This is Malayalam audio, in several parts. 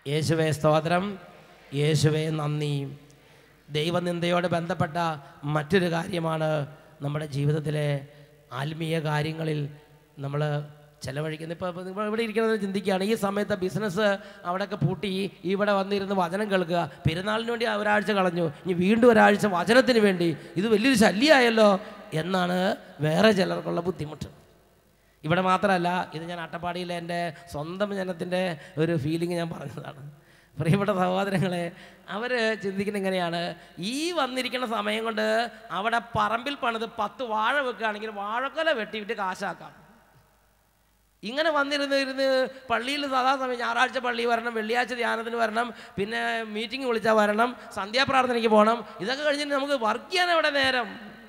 യേശുവേ സ്തോത്രം യേശുവേ നന്ദി ദൈവനിന്ദയോട് ബന്ധപ്പെട്ട മറ്റൊരു കാര്യമാണ് നമ്മുടെ ജീവിതത്തിലെ ആത്മീയ കാര്യങ്ങളിൽ നമ്മൾ ചിലവഴിക്കുന്നത് ഇപ്പോൾ നിങ്ങൾ ഇവിടെ ഇരിക്കുന്നത് ചിന്തിക്കുകയാണ് ഈ സമയത്ത് ബിസിനസ് അവിടെയൊക്കെ പൂട്ടി ഇവിടെ വന്നിരുന്ന് വചനം കേൾക്കുക പെരുന്നാളിന് വേണ്ടി ഒരാഴ്ച കളഞ്ഞു ഇനി വീണ്ടും ഒരാഴ്ച വചനത്തിന് വേണ്ടി ഇത് വലിയൊരു ശല്യമായല്ലോ എന്നാണ് വേറെ ചിലർക്കുള്ള ബുദ്ധിമുട്ട് ഇവിടെ മാത്രമല്ല ഇത് ഞാൻ അട്ടപ്പാടിയിലെ എൻ്റെ സ്വന്തം ജനത്തിൻ്റെ ഒരു ഫീലിംഗ് ഞാൻ പറഞ്ഞതാണ് പ്രിയപ്പെട്ട സഹോദരങ്ങളെ അവർ ചിന്തിക്കുന്ന ഇങ്ങനെയാണ് ഈ വന്നിരിക്കുന്ന സമയം കൊണ്ട് അവിടെ പറമ്പിൽ പണിത് പത്ത് വാഴ വെക്കുകയാണെങ്കിൽ വാഴക്കൊല വെട്ടിയിട്ട് കാശാക്കാം ഇങ്ങനെ വന്നിരുന്ന് ഇരുന്ന് പള്ളിയിൽ സദാ സമയം ഞായറാഴ്ച പള്ളി വരണം വെള്ളിയാഴ്ച ധ്യാനത്തിന് വരണം പിന്നെ മീറ്റിംഗ് വിളിച്ചാൽ വരണം സന്ധ്യാപ്രാർത്ഥനയ്ക്ക് പോകണം ഇതൊക്കെ കഴിഞ്ഞിട്ട് നമുക്ക് വർക്ക് ചെയ്യാൻ എവിടെ നേരം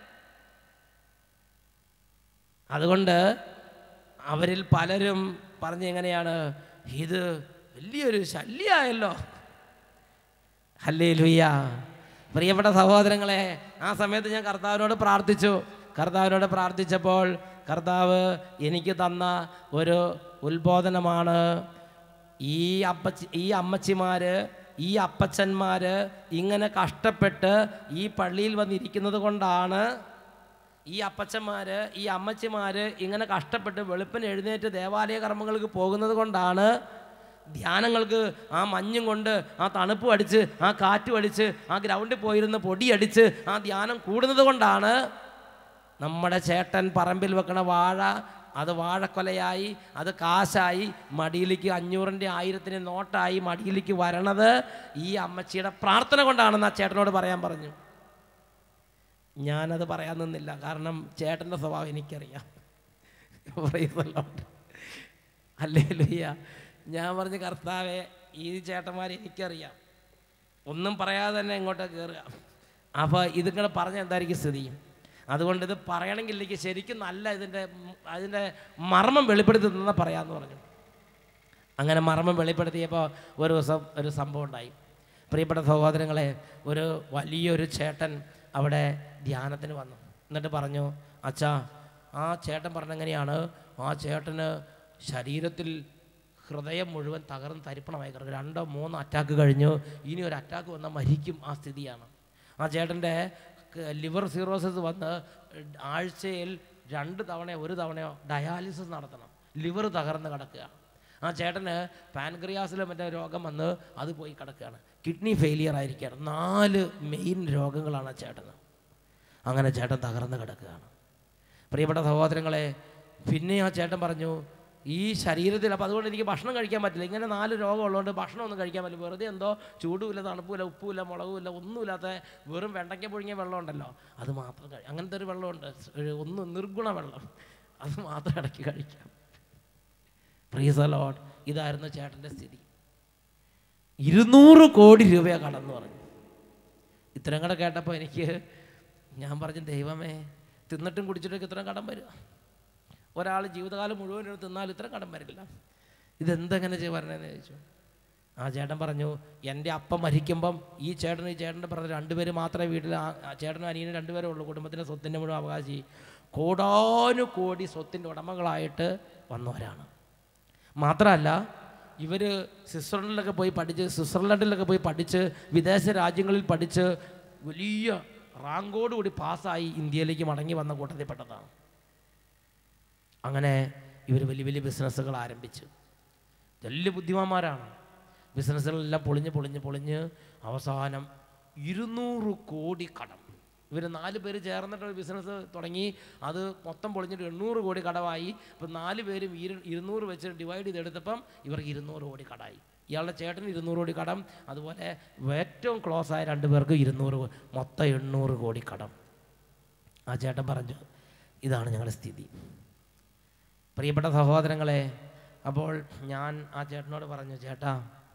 അതുകൊണ്ട് അവരിൽ പലരും പറഞ്ഞ എങ്ങനെയാണ് ഇത് വലിയൊരു ശല്യമായല്ലോ ഹല്ലേ ലുയ്യ പ്രിയപ്പെട്ട സഹോദരങ്ങളെ ആ സമയത്ത് ഞാൻ കർത്താവിനോട് പ്രാർത്ഥിച്ചു കർത്താവിനോട് പ്രാർത്ഥിച്ചപ്പോൾ കർത്താവ് എനിക്ക് തന്ന ഒരു ഉത്ബോധനമാണ് ഈ അപ്പച്ചി ഈ അമ്മച്ചിമാർ ഈ അപ്പച്ചന്മാർ ഇങ്ങനെ കഷ്ടപ്പെട്ട് ഈ പള്ളിയിൽ വന്നിരിക്കുന്നത് കൊണ്ടാണ് ഈ അപ്പച്ചന്മാർ ഈ അമ്മച്ചിമാർ ഇങ്ങനെ കഷ്ടപ്പെട്ട് വെളുപ്പിന് എഴുന്നേറ്റ് ദേവാലയ കർമ്മങ്ങൾക്ക് പോകുന്നത് കൊണ്ടാണ് ധ്യാനങ്ങൾക്ക് ആ മഞ്ഞും കൊണ്ട് ആ തണുപ്പ് അടിച്ച് ആ കാറ്റും അടിച്ച് ആ ഗ്രൗണ്ടിൽ പോയിരുന്ന് പൊടിയടിച്ച് ആ ധ്യാനം കൂടുന്നത് കൊണ്ടാണ് നമ്മുടെ ചേട്ടൻ പറമ്പിൽ വെക്കണ വാഴ അത് വാഴക്കൊലയായി അത് കാശായി മടിയിലേക്ക് അഞ്ഞൂറിൻ്റെ ആയിരത്തിൻ്റെ നോട്ടായി മടിയിലേക്ക് വരണത് ഈ അമ്മച്ചിയുടെ പ്രാർത്ഥന കൊണ്ടാണെന്ന് ആ ചേട്ടനോട് പറയാൻ പറഞ്ഞു ഞാനത് പറയാൻ നിന്നില്ല കാരണം ചേട്ടൻ്റെ സ്വഭാവം എനിക്കറിയാം അല്ലേ ലുയ്യ ഞാൻ പറഞ്ഞ കർത്താവെ ഈ ചേട്ടന്മാരെ എനിക്കറിയാം ഒന്നും പറയാതെ തന്നെ ഇങ്ങോട്ട് കയറുക അപ്പോൾ ഇതിങ്ങനെ പറഞ്ഞ എന്തായിരിക്കും സ്ഥിതി അതുകൊണ്ട് ഇത് പറയണമെങ്കിൽ എനിക്ക് ശരിക്കും നല്ല ഇതിൻ്റെ ഉം, അതിൻ്റെ മർമ്മം വെളിപ്പെടുത്തി തന്നെ പറയാമെന്ന് പറഞ്ഞു അങ്ങനെ മർമ്മം വെളിപ്പെടുത്തിയപ്പോൾ ഒരു ദിവസം ഒരു സംഭവം ഉണ്ടായി പ്രിയപ്പെട്ട സഹോദരങ്ങളെ ഒരു വലിയൊരു ചേട്ടൻ അവിടെ ധ്യാനത്തിന് വന്നു എന്നിട്ട് പറഞ്ഞു അച്ഛാ ആ ചേട്ടൻ പറഞ്ഞെങ്ങനെയാണ് ആ ചേട്ടന് ശരീരത്തിൽ ഹൃദയം മുഴുവൻ തകർന്ന് തരിപ്പണമായി കിടക്കും രണ്ടോ മൂന്നോ അറ്റാക്ക് കഴിഞ്ഞു ഇനി ഒരു അറ്റാക്ക് വന്നാൽ മരിക്കും ആ സ്ഥിതിയാണ് ആ ചേട്ടൻ്റെ ലിവർ സീറോസിസ് വന്ന് ആഴ്ചയിൽ രണ്ട് തവണയോ ഒരു തവണയോ ഡയാലിസിസ് നടത്തണം ലിവർ തകർന്ന് കിടക്കുക ആ ചേട്ടന് പാൻക്രിയാസിലെ മറ്റേ രോഗം വന്ന് അത് പോയി കിടക്കുകയാണ് കിഡ്നി ഫെയിലിയർ ആയിരിക്കുകയാണ് നാല് മെയിൻ രോഗങ്ങളാണ് ആ ചേട്ടന് അങ്ങനെ ചേട്ടൻ തകർന്ന് കിടക്കുകയാണ് പ്രിയപ്പെട്ട സഹോദരങ്ങളെ പിന്നെ ആ ചേട്ടൻ പറഞ്ഞു ഈ ശരീരത്തിൽ അപ്പോൾ അതുകൊണ്ട് എനിക്ക് ഭക്ഷണം കഴിക്കാൻ പറ്റില്ല ഇങ്ങനെ നാല് രോഗമുള്ളതുകൊണ്ട് ഭക്ഷണം ഒന്നും കഴിക്കാൻ പറ്റില്ല വെറുതെ എന്തോ ചൂടുമില്ല തണുപ്പുമില്ല ഉപ്പുമില്ല മുളകുമില്ല ഒന്നുമില്ലാത്ത വെറും വെണ്ടയ്ക്ക പുഴുങ്ങിയ വെള്ളം ഉണ്ടല്ലോ അത് മാത്രം കഴി അങ്ങനത്തെ ഒരു വെള്ളമുണ്ട് ഒരു ഒന്നും നിർഗുണ വെള്ളം അത് മാത്രം ഇടയ്ക്ക് കഴിക്കാം പ്രീസ് ലോഡ് ഇതായിരുന്നു ചേട്ടൻ്റെ സ്ഥിതി ഇരുന്നൂറ് കോടി രൂപയാണ് കടന്നു പറഞ്ഞു ഇത്രയും കൂടെ കേട്ടപ്പോൾ എനിക്ക് ഞാൻ പറഞ്ഞു ദൈവമേ തിന്നിട്ടും കുടിച്ചിട്ടൊക്കെ ഇത്രയും കടം വരിക ഒരാൾ ജീവിതകാലം മുഴുവൻ ഇരുന്ന് തിന്നാൽ ഇത്രയും കടം വരില്ല ഇതെന്തെങ്ങനെ ചെയ്ത് വരണേന്ന് ചോദിച്ചു ആ ചേട്ടൻ പറഞ്ഞു എൻ്റെ അപ്പം മരിക്കുമ്പം ഈ ചേട്ടനും ഈ ചേട്ടൻ്റെ പറഞ്ഞ രണ്ടുപേര് മാത്രമേ വീട്ടിൽ ആ- ആ ചേട്ടനും അനിയനും രണ്ടുപേരേ ഉള്ളൂ കുടുംബത്തിൻ്റെ സ്വത്തിൻ്റെ മുഴുവൻ അവകാശി കോടാനു കോടി സ്വത്തിൻ്റെ ഉടമകളായിട്ട് വന്നവരാണ് മാത്രമല്ല ഇവർ സ്വിറ്റ്സർലൻഡിലൊക്കെ പോയി പഠിച്ച് സ്വിറ്റ്സർലൻഡിലൊക്കെ പോയി പഠിച്ച് വിദേശ രാജ്യങ്ങളിൽ പഠിച്ച് വലിയ റാങ്കോടുകൂടി പാസ്സായി ഇന്ത്യയിലേക്ക് മടങ്ങി വന്ന കൂട്ടത്തിൽപ്പെട്ടതാണ് അങ്ങനെ ഇവർ വലിയ വലിയ ബിസിനസ്സുകൾ ആരംഭിച്ചു വലിയ ബുദ്ധിമാന്മാരാണ് ബിസിനസ്സുകളെല്ലാം പൊളിഞ്ഞ് പൊളിഞ്ഞ് പൊളിഞ്ഞ് അവസാനം ഇരുന്നൂറ് കോടി കടം ഇവർ നാല് പേര് ചേർന്നിട്ട് ഒരു ബിസിനസ് തുടങ്ങി അത് മൊത്തം പൊളിഞ്ഞിട്ട് എണ്ണൂറ് കോടി കടമായി അപ്പം നാല് പേരും ഇരു ഇരുന്നൂറ് വെച്ച് ഡിവൈഡ് ചെയ്തെടുത്തപ്പം ഇവർക്ക് ഇരുന്നൂറ് കോടി കടമായി ഇയാളുടെ ചേട്ടന് ഇരുന്നൂറ് കോടി കടം അതുപോലെ ഏറ്റവും ക്ലോസ് ആയ രണ്ട് പേർക്ക് ഇരുന്നൂറ് കോ- മൊത്തം എണ്ണൂറ് കോടി കടം ആ ചേട്ടൻ പറഞ്ഞു ഇതാണ് ഞങ്ങളുടെ സ്ഥിതി പ്രിയപ്പെട്ട സഹോദരങ്ങളെ അപ്പോൾ ഞാൻ ആ ചേട്ടനോട് പറഞ്ഞു ചേട്ടാ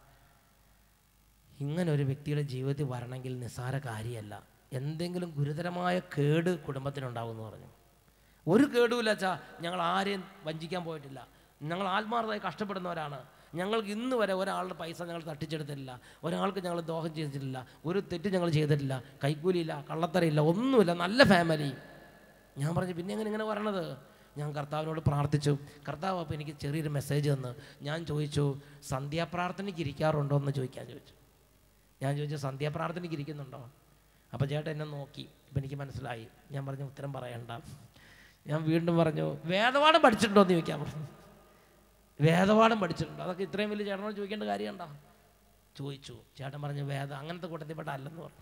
ഇങ്ങനെ ഒരു വ്യക്തിയുടെ ജീവിതത്തിൽ വരണമെങ്കിൽ നിസ്സാര കാര്യമല്ല എന്തെങ്കിലും ഗുരുതരമായ കേട് കുടുംബത്തിനുണ്ടാവുമെന്ന് പറഞ്ഞു ഒരു കേടുമില്ല അച്ഛാ ഞങ്ങൾ ആരെയും വഞ്ചിക്കാൻ പോയിട്ടില്ല ഞങ്ങൾ ആത്മാർത്ഥമായി കഷ്ടപ്പെടുന്നവരാണ് ഞങ്ങൾക്ക് ഇന്ന് വരെ ഒരാളുടെ പൈസ ഞങ്ങൾ തട്ടിച്ചെടുത്തിട്ടില്ല ഒരാൾക്ക് ഞങ്ങൾ ദോഹം ചെയ്തിട്ടില്ല ഒരു തെറ്റ് ഞങ്ങൾ ചെയ്തിട്ടില്ല കൈക്കൂലിയില്ല കള്ളത്തരയില്ല ഒന്നുമില്ല നല്ല ഫാമിലി ഞാൻ പറഞ്ഞു പിന്നെ എങ്ങനെ ഇങ്ങനെ വരണത് ഞാൻ കർത്താവിനോട് പ്രാർത്ഥിച്ചു കർത്താവ് അപ്പോൾ എനിക്ക് ചെറിയൊരു മെസ്സേജ് തന്നു ഞാൻ ചോദിച്ചു സന്ധ്യാപ്രാർത്ഥനയ്ക്ക് ഇരിക്കാറുണ്ടോ എന്ന് ചോദിക്കാൻ ചോദിച്ചു ഞാൻ ചോദിച്ചു സന്ധ്യാപ്രാർത്ഥനയ്ക്ക് ഇരിക്കുന്നുണ്ടോ അപ്പോൾ ചേട്ടൻ എന്നെ നോക്കി ഇപ്പം എനിക്ക് മനസ്സിലായി ഞാൻ പറഞ്ഞു ഉത്തരം പറയണ്ട ഞാൻ വീണ്ടും പറഞ്ഞു വേദപാഠം പഠിച്ചിട്ടുണ്ടോ എന്ന് ചോദിക്കാൻ പറഞ്ഞു വേദപാഠം പഠിച്ചിട്ടുണ്ടോ അതൊക്കെ ഇത്രയും വലിയ ചേട്ടനോട് ചോദിക്കേണ്ട കാര്യമുണ്ടോ ചോദിച്ചു ചേട്ടൻ പറഞ്ഞു വേദം അങ്ങനത്തെ കൂട്ടത്തിൽപ്പെട്ട അല്ലെന്ന് പറഞ്ഞു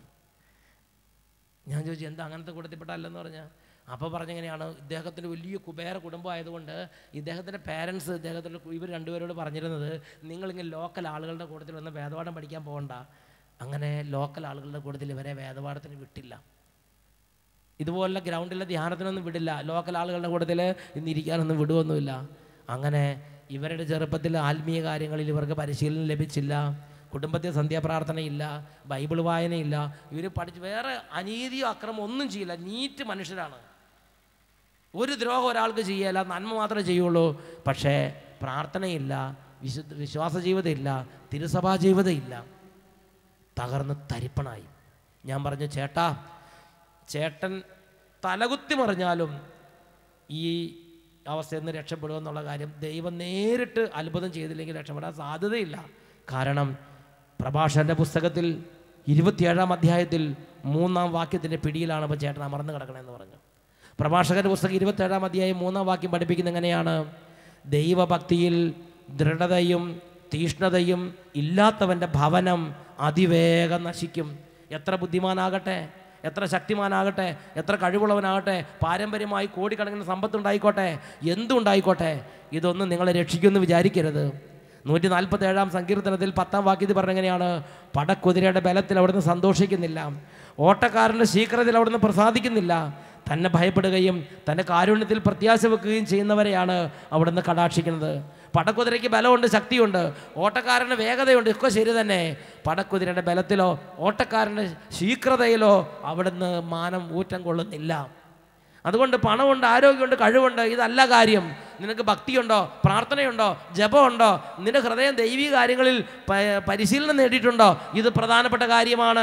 ഞാൻ ചോദിച്ചു എന്താ അങ്ങനത്തെ കൂട്ടത്തിൽപ്പെട്ട അല്ലെന്ന് പറഞ്ഞാൽ അപ്പോൾ പറഞ്ഞെങ്ങനെയാണ് ഇദ്ദേഹത്തിൻ്റെ വലിയ കുബേര കുടുംബമായതുകൊണ്ട് ഇദ്ദേഹത്തിൻ്റെ പാരൻസ് ഇദ്ദേഹത്തിൻ്റെ ഇവർ രണ്ടുപേരോട് പറഞ്ഞിരുന്നത് നിങ്ങളിങ്ങനെ ലോക്കൽ ആളുകളുടെ കൂട്ടത്തിൽ വന്ന് വേദപാഠം പഠിക്കാൻ പോകണ്ട അങ്ങനെ ലോക്കൽ ആളുകളുടെ കൂട്ടത്തിൽ ഇവരെ വേദപാഠത്തിന് വിട്ടില്ല ഇതുപോലുള്ള ഗ്രൗണ്ടിലെ ധ്യാനത്തിനൊന്നും വിടില്ല ലോക്കൽ ആളുകളുടെ കൂട്ടത്തിൽ ഇന്ന് ഇരിക്കാനൊന്നും വിടുവൊന്നുമില്ല അങ്ങനെ ഇവരുടെ ചെറുപ്പത്തിൽ ആത്മീയ കാര്യങ്ങളിൽ ഇവർക്ക് പരിശീലനം ലഭിച്ചില്ല കുടുംബത്തിൽ സന്ധ്യാപ്രാർത്ഥനയില്ല ബൈബിൾ വായനയില്ല ഇവർ പഠിച്ച് വേറെ അനീതിയോ അക്രമം ഒന്നും ചെയ്യില്ല നീറ്റ് മനുഷ്യരാണ് ഒരു ദ്രോഹം ഒരാൾക്ക് ചെയ്യല നന്മ മാത്രമേ ചെയ്യുള്ളൂ പക്ഷേ പ്രാർത്ഥനയില്ല വിശുദ്ധ വിശ്വാസ ജീവിതമില്ല തിരുസഭാ ജീവിതമില്ല തകർന്ന് തരിപ്പണായി ഞാൻ പറഞ്ഞു ചേട്ടാ ചേട്ടൻ തലകുത്തി മറിഞ്ഞാലും ഈ അവസ്ഥയിൽ നിന്ന് രക്ഷപ്പെടുമെന്നുള്ള കാര്യം ദൈവം നേരിട്ട് അത്ഭുതം ചെയ്തില്ലെങ്കിൽ രക്ഷപ്പെടാൻ സാധ്യതയില്ല കാരണം പ്രഭാഷകന്റെ പുസ്തകത്തിൽ ഇരുപത്തിയേഴാം അധ്യായത്തിൽ മൂന്നാം വാക്യത്തിൻ്റെ പിടിയിലാണ് ഇപ്പോൾ ചേട്ടൻ അമർന്ന് കിടക്കണമെന്ന് പറഞ്ഞു പ്രഭാഷകന്റെ പുസ്തകം ഇരുപത്തേഴാം അധ്യായം മൂന്നാം വാക്യം പഠിപ്പിക്കുന്ന എങ്ങനെയാണ് ദൈവഭക്തിയിൽ ദൃഢതയും തീഷ്ണതയും ഇല്ലാത്തവൻ്റെ ഭവനം അതിവേഗം നശിക്കും എത്ര ബുദ്ധിമാനാകട്ടെ എത്ര ശക്തിമാനാകട്ടെ എത്ര കഴിവുള്ളവനാകട്ടെ പാരമ്പര്യമായി കോടിക്കണക്കിന് സമ്പത്തുണ്ടായിക്കോട്ടെ എന്തുണ്ടായിക്കോട്ടെ ഇതൊന്നും നിങ്ങളെ രക്ഷിക്കുമെന്ന് വിചാരിക്കരുത് നൂറ്റി നാൽപ്പത്തി ഏഴാം സങ്കീർത്തനത്തിൽ പത്താം വാക്യത്തിൽ പറഞ്ഞെങ്ങനെയാണ് പടക്കുതിരയുടെ ബലത്തിൽ അവിടുന്ന് സന്തോഷിക്കുന്നില്ല ഓട്ടക്കാരൻ്റെ ശീഘ്രത്തിൽ അവിടുന്ന് പ്രസാദിക്കുന്നില്ല തന്നെ ഭയപ്പെടുകയും തൻ്റെ കാരുണ്യത്തിൽ പ്രത്യാശ വെക്കുകയും ചെയ്യുന്നവരെയാണ് അവിടുന്ന് കടാക്ഷിക്കുന്നത് പടക്കുതിരയ്ക്ക് ബലമുണ്ട് ശക്തിയുണ്ട് ഓട്ടക്കാരന് വേഗതയുണ്ട് ഒക്കെ ശരി തന്നെ പടക്കുതിരയുടെ ബലത്തിലോ ഓട്ടക്കാരൻ്റെ ശീഘ്രതയിലോ അവിടുന്ന് മാനം ഊറ്റം കൊള്ളുന്നില്ല അതുകൊണ്ട് പണമുണ്ട് ആരോഗ്യമുണ്ട് കഴിവുണ്ട് ഇതല്ല കാര്യം നിനക്ക് ഭക്തിയുണ്ടോ പ്രാർത്ഥനയുണ്ടോ ജപമുണ്ടോ നിന്റെ ഹൃദയം ദൈവീക കാര്യങ്ങളിൽ പ- പരിശീലനം നേടിയിട്ടുണ്ടോ ഇത് പ്രധാനപ്പെട്ട കാര്യമാണ്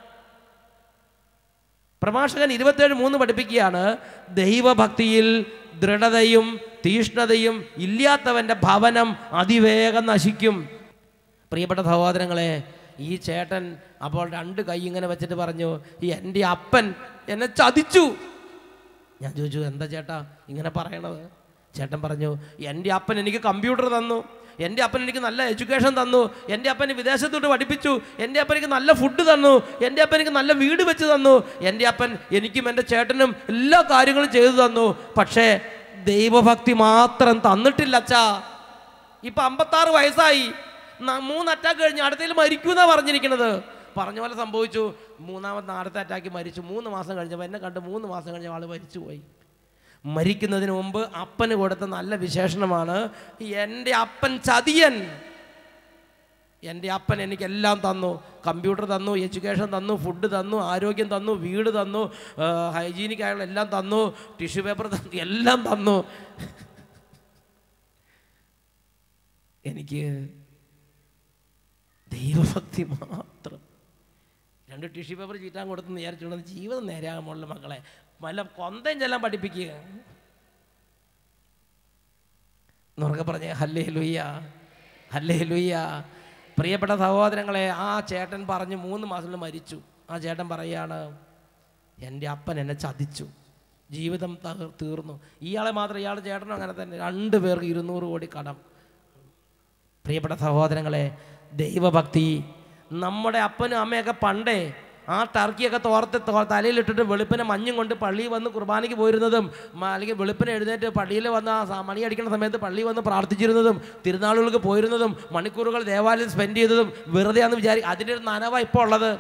പ്രഭാഷകൻ ഇരുപത്തേഴ് മൂന്ന് പഠിപ്പിക്കുകയാണ് ദൈവഭക്തിയിൽ ദൃഢതയും തീഷ്ണതയും ഇല്ലാത്തവൻ്റെ ഭവനം അതിവേഗം നശിക്കും പ്രിയപ്പെട്ട സഹോദരങ്ങളെ ഈ ചേട്ടൻ അപ്പോൾ രണ്ട് കൈ ഇങ്ങനെ വെച്ചിട്ട് പറഞ്ഞു എൻ്റെ അപ്പൻ എന്നെ ചതിച്ചു ഞാൻ ചോദിച്ചു എന്താ ചേട്ടാ ഇങ്ങനെ പറയണത് ചേട്ടൻ പറഞ്ഞു എൻ്റെ അപ്പൻ എനിക്ക് കമ്പ്യൂട്ടർ തന്നു എൻ്റെ അപ്പൻ എനിക്ക് നല്ല എഡ്യൂക്കേഷൻ തന്നു എൻ്റെ അപ്പൻ വിദേശത്തോട്ട് പഠിപ്പിച്ചു എൻ്റെ അപ്പൻ എനിക്ക് നല്ല ഫുഡ് തന്നു എൻ്റെ അപ്പൻ എനിക്ക് നല്ല വീട് വെച്ച് തന്നു എൻ്റെ അപ്പൻ എനിക്കും എൻ്റെ ചേട്ടനും എല്ലാ കാര്യങ്ങളും ചെയ്തു തന്നു പക്ഷേ ദൈവഭക്തി മാത്രം തന്നിട്ടില്ല അച്ഛാ ഇപ്പം അമ്പത്താറ് വയസ്സായി ന- മൂന്ന് അറ്റാക്ക് കഴിഞ്ഞ് അടുത്തതിൽ മരിക്കൂന്നാ പറഞ്ഞിരിക്കുന്നത് പറഞ്ഞ പോലെ സംഭവിച്ചു മൂന്നാമത്തെ അടുത്ത അറ്റാക്ക് മരിച്ചു മൂന്ന് മാസം കഴിഞ്ഞപ്പോൾ എന്നെ കണ്ട് മൂന്ന് മാസം കഴിഞ്ഞ ആൾ മരിച്ചുപോയി മരിക്കുന്നതിന് മുമ്പ് അപ്പന് കൊടുത്ത നല്ല വിശേഷണമാണ് എൻ്റെ അപ്പൻ ചതിയൻ എൻ്റെ അപ്പൻ എനിക്കെല്ലാം തന്നു കമ്പ്യൂട്ടർ തന്നു എഡ്യൂക്കേഷൻ തന്നു ഫുഡ് തന്നു ആരോഗ്യം തന്നു വീട് തന്നു ഹൈജീനിക് ആയുള്ള എല്ലാം തന്നു ടിഷ്യൂ പേപ്പർ തന്നു എല്ലാം തന്നു എനിക്ക് ദൈവഭക്തി മാത്രം രണ്ട് ടിഷ്യൂ പേപ്പർ ചീറ്റാൻ കൊടുത്തെന്ന് വിചാരിച്ചുകൊണ്ട് ജീവിതം നേരെയാകുമ്പോൾ മക്കളെ വല്ല കൊന്തയും ചെല്ലാൻ പഠിപ്പിക്കുക എന്നുറക്കെ പറഞ്ഞേ ഹല്ലേ ലുയ്യ ഹല്ലേ ലുയ്യ പ്രിയപ്പെട്ട സഹോദരങ്ങളെ ആ ചേട്ടൻ പറഞ്ഞ് മൂന്ന് മാസം മരിച്ചു ആ ചേട്ടൻ പറയുകയാണ് എൻ്റെ അപ്പൻ എന്നെ ചതിച്ചു ജീവിതം തകർ തീർന്നു ഇയാളെ മാത്രം ഇയാളുടെ ചേട്ടനും അങ്ങനെ തന്നെ രണ്ട് പേർക്ക് ഇരുന്നൂറ് കോടി കടം പ്രിയപ്പെട്ട സഹോദരങ്ങളെ ദൈവഭക്തി നമ്മുടെ അപ്പനും അമ്മയൊക്കെ പണ്ടേ ആ ടർക്കിയൊക്കെ തോർത്ത് തോ- തലയിലിട്ടിട്ട് വെളുപ്പിനെ മഞ്ഞും കൊണ്ട് പള്ളിയിൽ വന്ന് കുർബാനയ്ക്ക് പോയിരുന്നതും മ- അല്ലെങ്കിൽ വെളുപ്പിനെ എഴുന്നേറ്റ് പള്ളിയിൽ വന്ന് ആ സ- മണി അടിക്കുന്ന സമയത്ത് പള്ളിയിൽ വന്ന് പ്രാർത്ഥിച്ചിരുന്നതും തിരുനാളുകൾക്ക് പോയിരുന്നതും മണിക്കൂറുകൾ ദേവാലയം സ്പെൻഡ് ചെയ്തതും വെറുതെയാന്ന് വിചാരി അതിൻ്റെ ഒരു നനവ ഇപ്പോൾ ഉള്ളത്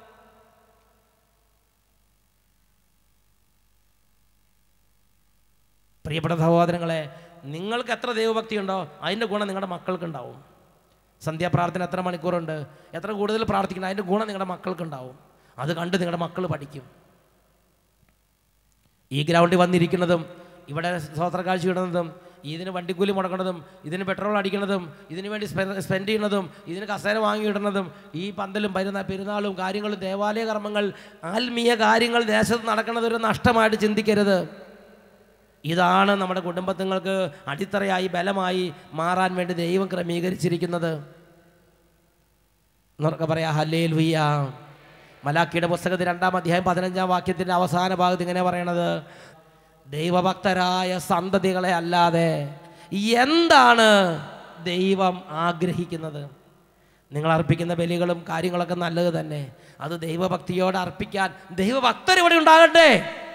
പ്രിയപ്പെട്ട സഹോദരങ്ങളെ നിങ്ങൾക്ക് എത്ര ദൈവഭക്തി ഉണ്ടോ അതിൻ്റെ ഗുണം നിങ്ങളുടെ മക്കൾക്കുണ്ടാവും സന്ധ്യാപ്രാർത്ഥന എത്ര മണിക്കൂറുണ്ട് എത്ര കൂടുതൽ പ്രാർത്ഥിക്കണം അതിൻ്റെ ഗുണം നിങ്ങളുടെ മക്കൾക്കുണ്ടാവും അത് കണ്ട് നിങ്ങളുടെ മക്കൾ പഠിക്കും ഈ ഗ്രൗണ്ടിൽ വന്നിരിക്കുന്നതും ഇവിടെ സ്വോത്ര കാഴ്ച ഇടുന്നതും ഇതിന് വണ്ടിക്കൂലി മുടക്കുന്നതും ഇതിന് പെട്രോൾ അടിക്കുന്നതും ഇതിന് വേണ്ടി സ്പെൻഡ് ചെയ്യുന്നതും ഇതിന് കസേര വാങ്ങിയിടുന്നതും ഈ പന്തലും പെരുന്നാ പെരുന്നാളും കാര്യങ്ങളും ദേവാലയ കർമ്മങ്ങൾ ആത്മീയ കാര്യങ്ങൾ ദേശത്ത് നടക്കുന്നത് ഒരു നഷ്ടമായിട്ട് ചിന്തിക്കരുത് ഇതാണ് നമ്മുടെ കുടുംബങ്ങൾക്ക് അടിത്തറയായി ബലമായി മാറാൻ വേണ്ടി ദൈവം ക്രമീകരിച്ചിരിക്കുന്നത് എന്നൊക്കെ പറയാ ഹല്ലേ ലുയ്യ മലാക്കിയുടെ പുസ്തകത്തിൽ രണ്ടാം അധ്യായം പതിനഞ്ചാം വാക്യത്തിൻ്റെ അവസാന ഭാഗത്ത് ഇങ്ങനെ പറയണത് ദൈവഭക്തരായ സന്തതികളെ അല്ലാതെ എന്താണ് ദൈവം ആഗ്രഹിക്കുന്നത് നിങ്ങൾ അർപ്പിക്കുന്ന ബലികളും കാര്യങ്ങളൊക്കെ നല്ലത് തന്നെ അത് ദൈവഭക്തിയോടെ അർപ്പിക്കാൻ ദൈവഭക്തർ ഇവിടെ ഉണ്ടാകട്ടെ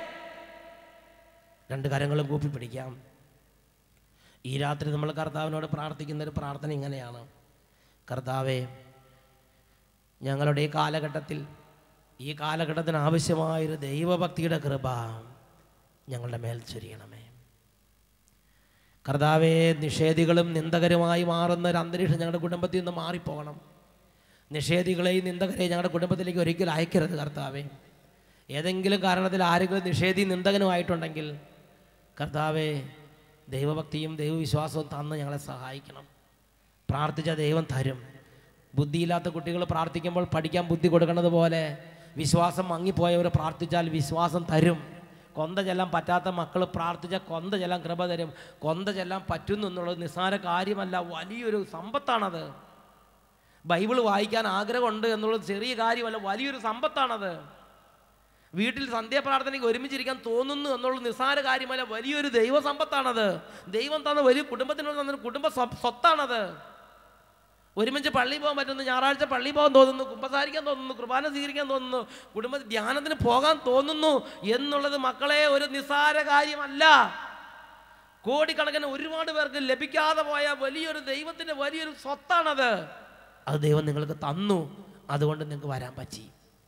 രണ്ട് കരങ്ങളും കൂപ്പി പിടിക്കാം ഈ രാത്രി നമ്മൾ കർത്താവിനോട് പ്രാർത്ഥിക്കുന്ന ഒരു പ്രാർത്ഥന ഇങ്ങനെയാണ് കർത്താവേ ഞങ്ങളുടെ ഈ കാലഘട്ടത്തിൽ ഈ കാലഘട്ടത്തിന് ആവശ്യമായൊരു ദൈവഭക്തിയുടെ കൃപ ഞങ്ങളുടെ മേൽ ചൊരിയണമേ കർത്താവെ നിഷേധികളും നിന്ദകരുമായി മാറുന്ന ഒരു അന്തരീക്ഷം ഞങ്ങളുടെ കുടുംബത്തിൽ നിന്ന് മാറിപ്പോകണം നിഷേധികളെയും നിന്ദകരെയും ഞങ്ങളുടെ കുടുംബത്തിലേക്ക് ഒരിക്കലും അയക്കരുത് കർത്താവെ ഏതെങ്കിലും കാരണത്തിൽ ആരെങ്കിലും നിഷേധി നിന്ദകനുമായിട്ടുണ്ടെങ്കിൽ കർത്താവെ ദൈവഭക്തിയും ദൈവവിശ്വാസവും തന്ന് ഞങ്ങളെ സഹായിക്കണം പ്രാർത്ഥിച്ച ദൈവം തരും ബുദ്ധിയില്ലാത്ത കുട്ടികൾ പ്രാർത്ഥിക്കുമ്പോൾ പഠിക്കാൻ ബുദ്ധി കൊടുക്കുന്നത് പോലെ വിശ്വാസം മങ്ങിപ്പോയവർ പ്രാർത്ഥിച്ചാൽ വിശ്വാസം തരും കൊന്ത ചെല്ലാൻ പറ്റാത്ത മക്കൾ പ്രാർത്ഥിച്ച കൊന്ത ചെല്ലാൻ കൃപ തരും കൊന്ത ചെല്ലാൻ പറ്റുന്നു എന്നുള്ളത് നിസ്സാര കാര്യമല്ല വലിയൊരു സമ്പത്താണത് ബൈബിൾ വായിക്കാൻ ആഗ്രഹമുണ്ട് എന്നുള്ളത് ചെറിയ കാര്യമല്ല വലിയൊരു സമ്പത്താണത് വീട്ടിൽ സന്ധ്യാപ്രാർത്ഥനയ്ക്ക് ഒരുമിച്ചിരിക്കാൻ തോന്നുന്നു എന്നുള്ളത് നിസ്സാര കാര്യമല്ല വലിയൊരു ദൈവസമ്പത്താണത് ദൈവം തന്ന വലിയ കുടുംബത്തിനോട് തന്നൊരു കുടുംബ സ്വ- സ്വത്താണത് ഒരുമിച്ച് പള്ളിയിൽ പോകാൻ പറ്റുന്നു ഞായറാഴ്ച പള്ളിയിൽ പോകാൻ തോന്നുന്നു കുമ്പസാരിക്കാൻ തോന്നുന്നു കുർബാന സ്വീകരിക്കാൻ തോന്നുന്നു കുടുംബ ധ്യാനത്തിന് പോകാൻ തോന്നുന്നു എന്നുള്ളത് മക്കളെ ഒരു നിസ്സാര കാര്യമല്ല കോടിക്കണക്കിന് ഒരുപാട് പേർക്ക് ലഭിക്കാതെ പോയ വലിയൊരു ദൈവത്തിൻ്റെ വലിയൊരു സ്വത്താണത് അത് ദൈവം നിങ്ങൾക്ക് തന്നു അതുകൊണ്ട് നിങ്ങൾക്ക് വരാൻ പറ്റി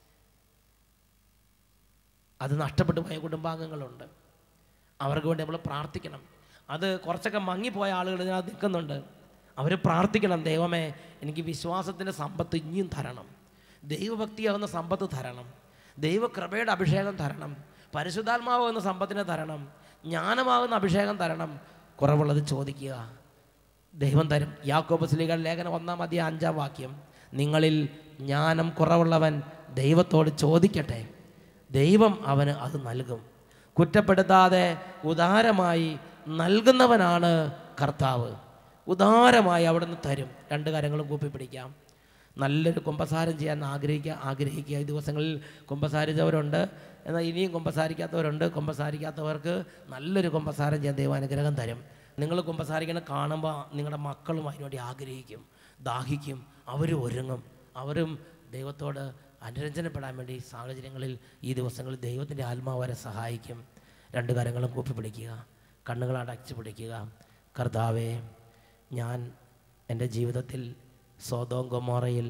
അത് നഷ്ടപ്പെട്ടു പോയ കുടുംബാംഗങ്ങളുണ്ട് അവർക്ക് വേണ്ടി നമ്മൾ പ്രാർത്ഥിക്കണം അത് കുറച്ചൊക്കെ മങ്ങിപ്പോയ ആളുകൾ ഇതിനകത്ത് നിൽക്കുന്നുണ്ട് അവർ പ്രാർത്ഥിക്കണം ദൈവമേ എനിക്ക് വിശ്വാസത്തിൻ്റെ സമ്പത്ത് ഇനിയും തരണം ദൈവഭക്തിയാകുന്ന സമ്പത്ത് തരണം ദൈവകൃപയുടെ അഭിഷേകം തരണം പരിശുദ്ധാത്മാവാകുന്ന സമ്പത്തിനെ തരണം ജ്ഞാനമാകുന്ന അഭിഷേകം തരണം കുറവുള്ളത് ചോദിക്കുക ദൈവം തരും യാക്കോബ് സ്ലീഗയുടെ ലേഖനം ഒന്നാം അധ്യായം അഞ്ചാം വാക്യം നിങ്ങളിൽ ജ്ഞാനം കുറവുള്ളവൻ ദൈവത്തോട് ചോദിക്കട്ടെ ദൈവം അവന് അത് നൽകും കുറ്റപ്പെടുത്താതെ ഉദാരമായി നൽകുന്നവനാണ് കർത്താവ് ഉദാരമായി അവിടുന്ന് തരും രണ്ട് കരങ്ങളും കൂപ്പി പിടിക്കാം നല്ലൊരു കുമ്പസാരം ചെയ്യാൻ ആഗ്രഹിക്കുക ആഗ്രഹിക്കുക ഈ ദിവസങ്ങളിൽ കുമ്പസാരിച്ചവരുണ്ട് എന്നാൽ ഇനിയും കുമ്പസാരിക്കാത്തവരുണ്ട് കുമ്പസാരിക്കാത്തവർക്ക് നല്ലൊരു കുമ്പസാരം ചെയ്യാൻ ദൈവാനുഗ്രഹം തരും നിങ്ങൾ കുമ്പസാരിക്കണം കാണുമ്പോൾ നിങ്ങളുടെ മക്കളും അതിനുവേണ്ടി ആഗ്രഹിക്കും ദാഹിക്കും അവരും ഒരുങ്ങും അവരും ദൈവത്തോട് അനുരഞ്ജനപ്പെടാൻ വേണ്ടി സാഹചര്യങ്ങളിൽ ഈ ദിവസങ്ങളിൽ ദൈവത്തിൻ്റെ ആത്മാവ് വരെ സഹായിക്കും രണ്ട് കരങ്ങളും കൂപ്പി പിടിക്കുക കണ്ണുകൾ അടച്ചു പിടിക്കുക കർത്താവേ ഞാൻ എൻ്റെ ജീവിതത്തിൽ സോതോം ഗൊമോറയിൽ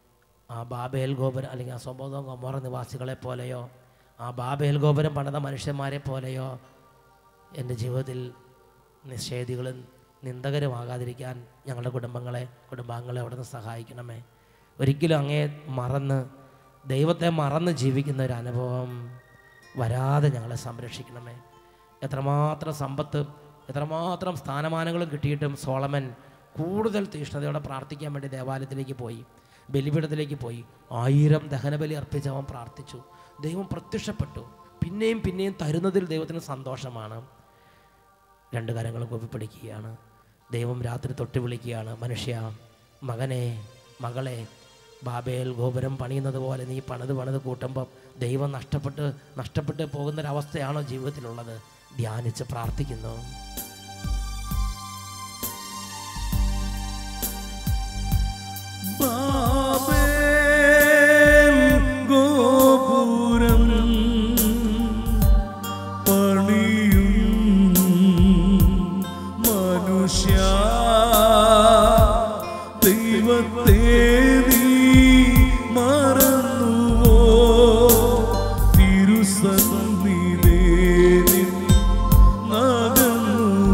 ആ ബാബേൽ ഗോപുരം അല്ലെങ്കിൽ ആ സോബോധം ഗൊമോറ നിവാസികളെ പോലെയോ ആ ബാബേൽ ഗോപുരം പണിത മനുഷ്യന്മാരെ പോലെയോ എൻ്റെ ജീവിതത്തിൽ നിഷേധികളും നിന്ദകരുമാകാതിരിക്കാൻ ഞങ്ങളുടെ കുടുംബങ്ങളെ കുടുംബാംഗങ്ങളെ അവിടെ നിന്ന് സഹായിക്കണമേ ഒരിക്കലും അങ്ങേ മറന്ന് ദൈവത്തെ മറന്ന് ജീവിക്കുന്ന ഒരു അനുഭവം വരാതെ ഞങ്ങളെ സംരക്ഷിക്കണമേ എത്രമാത്രം സമ്പത്ത് എത്രമാത്രം സ്ഥാനമാനങ്ങളും കിട്ടിയിട്ടും സോളമൻ കൂടുതൽ തീഷ്ണതയോടെ പ്രാർത്ഥിക്കാൻ വേണ്ടി ദേവാലയത്തിലേക്ക് പോയി ബലിപീഠത്തിലേക്ക് പോയി ആയിരം ദഹനബലി അർപ്പിച്ച് അവൻ പ്രാർത്ഥിച്ചു ദൈവം പ്രത്യക്ഷപ്പെട്ടു പിന്നെയും പിന്നെയും തരുന്നതിൽ ദൈവത്തിന് സന്തോഷമാണ് രണ്ട് കരങ്ങളും കൊപ്പിപ്പിടിക്കുകയാണ് ദൈവം രാത്രി തൊട്ട് വിളിക്കുകയാണ് മനുഷ്യ മകനെ മകളെ ബാബേൽ ഗോപുരം പണിയുന്നത് പോലെ നീ പണിത് പണിത് കൂട്ടുമ്പോൾ ദൈവം നഷ്ടപ്പെട്ട് നഷ്ടപ്പെട്ട് പോകുന്നൊരവസ്ഥയാണോ ജീവിതത്തിലുള്ളത് ധ്യാനിച്ച് പ്രാർത്ഥിക്കുന്നു ബാബേൽ ഗോപുരം പണിയും മനുഷ്യ ദൈവത്തെ നീ മറന്നുവോ തിരുസന്നിധേ നിൻ നകന്നു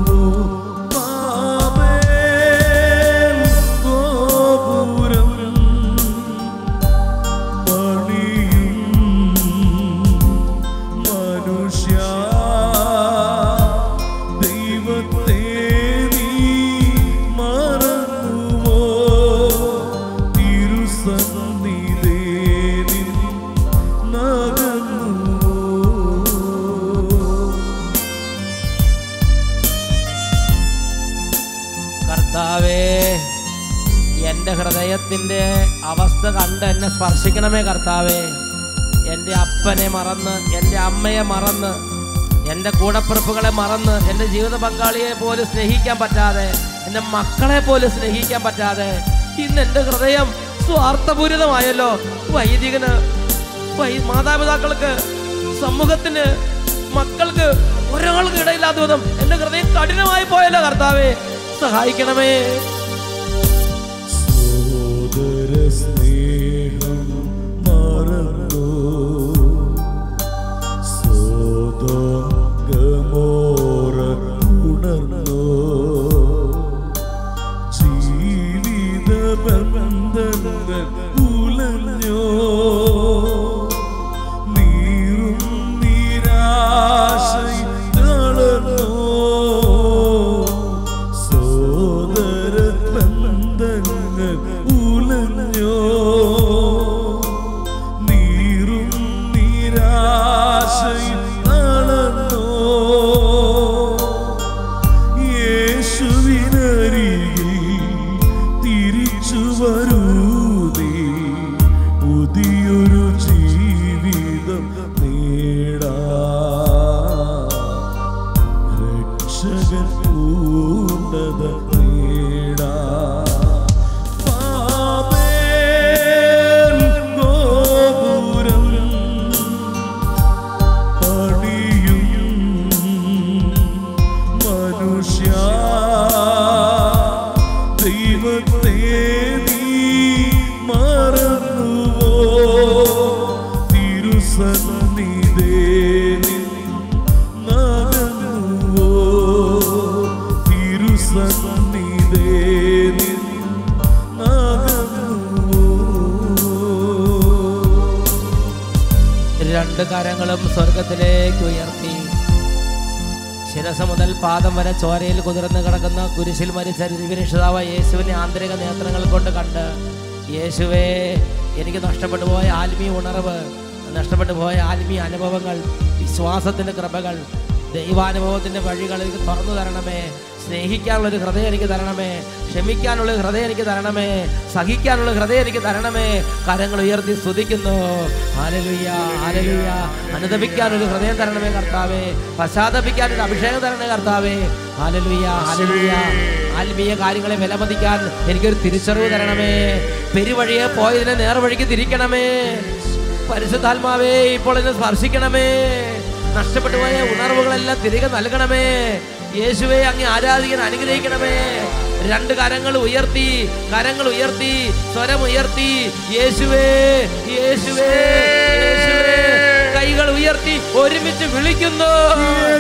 ഹൃദയത്തിൻ്റെ അവസ്ഥ കണ്ട് എന്നെ സ്പർശിക്കണമേ കർത്താവേ എൻ്റെ അപ്പനെ മറന്ന് എൻ്റെ അമ്മയെ മറന്ന് എൻ്റെ കൂടപ്പിറപ്പുകളെ മറന്ന് എൻ്റെ ജീവിത പങ്കാളിയെ പോലും സ്നേഹിക്കാൻ പറ്റാതെ എൻ്റെ മക്കളെ പോലും സ്നേഹിക്കാൻ പറ്റാതെ ഇന്ന് എൻ്റെ ഹൃദയം സ്വാർത്ഥപൂരിതമായല്ലോ വൈദികന് വൈ മാതാപിതാക്കൾക്ക് സമൂഹത്തിന് മക്കൾക്ക് ഒരാൾക്ക് ഇടയില്ലാത്ത വിധം എൻ്റെ ഹൃദയം കഠിനമായി പോയല്ലോ കർത്താവേ സഹായിക്കണമേ സോദര സ്നേഹം മറന്നു സോദോഗമോര ഉണർന്നു ജീവിത ബന്ധങ്ങൾ ഉലഞ്ഞോ നീറും നിരാശയിൽ തളർന്നോ സോദര ബന്ധങ്ങൾ ഉലഞ്ഞോ നീറും നിരാശയിൽ തളർന്നോ യേശുവിനരികിൽ തിരിച്ചു വരൂ നീ പുതിയൊരു ജീവിതം നേടാ രക്ഷകൻ പൂർണ്ണത നേടാ പാപേൽ ഗോപുരം പണിയും മനുഷ്യ ദൈവത്തെ നീ മറന്നുവോ തിരുസന്നിധേ നകന്നുവോ തിരുസന്നിധേ നകന്നുവോ രണ്ട് കരങ്ങളും സ്വർഗത്തിലേക്ക് ഉയർത്തി ശിരസ് മുതൽ പാദം വരെ ചോരയിൽ കുതിർന്ന് കിടക്കുന്ന കുരിശിൽ മരിച്ച രക്ഷിതാവ് യേശുവിനെ ആന്തരിക നേത്രങ്ങൾ കൊണ്ട് കണ്ട് യേശുവേ എനിക്ക് നഷ്ടപ്പെട്ടു പോയ ആത്മീയ ഉണർവ് നഷ്ടപ്പെട്ടു പോയ ആത്മീയ അനുഭവങ്ങൾ വിശ്വാസത്തിൻ്റെ കൃപകൾ ദൈവാനുഭവത്തിൻ്റെ വഴികൾ എനിക്ക് തുറന്നു തരണമേ സ്നേഹിക്കാനുള്ളൊരു ഹൃദയം എനിക്ക് തരണമേ ക്ഷമിക്കാനുള്ള ഹൃദയം എനിക്ക് തരണമേ സഹിക്കാനുള്ള ഹൃദയം എനിക്ക് തരണമേ കരങ്ങൾ ഉയർത്തി സ്തുതിക്കുന്നു ഹാലലുയ്യ ഹാലലുയ്യ അനുദപിക്കാനൊരു ഹൃദയം തരണമേ കർത്താവേ പശ്ചാത്തപിക്കാനൊരു അഭിഷേകം തരണമേ കർത്താവേ ഹാലലുയ്യ ഹാലലുയ്യ ആത്മീയ കാര്യങ്ങളെ വിലമതിക്കാൻ എനിക്കൊരു തിരിച്ചറിവ് തരണമേ പെരുവഴിയെ പോയതിനെ നേർവഴിക്ക് തിരിക്കണമേ പരിശുദ്ധാത്മാവേ ഇപ്പോൾ എന്നെ സ്പർശിക്കണമേ നഷ്ടപ്പെട്ടു പോയ ഉണർവുകളെല്ലാം തിരികെ നൽകണമേ യേശുവെ അങ്ങ് ആരാധിക്കാൻ അനുഗ്രഹിക്കണമേ രണ്ട് കരങ്ങൾ ഉയർത്തി കരങ്ങൾ ഉയർത്തി സ്വരം ഉയർത്തി യേശുവേ യേശുവേ യേശുവേ കൈകൾ ഉയർത്തി ഒരുമിച്ച് വിളിക്കുന്നു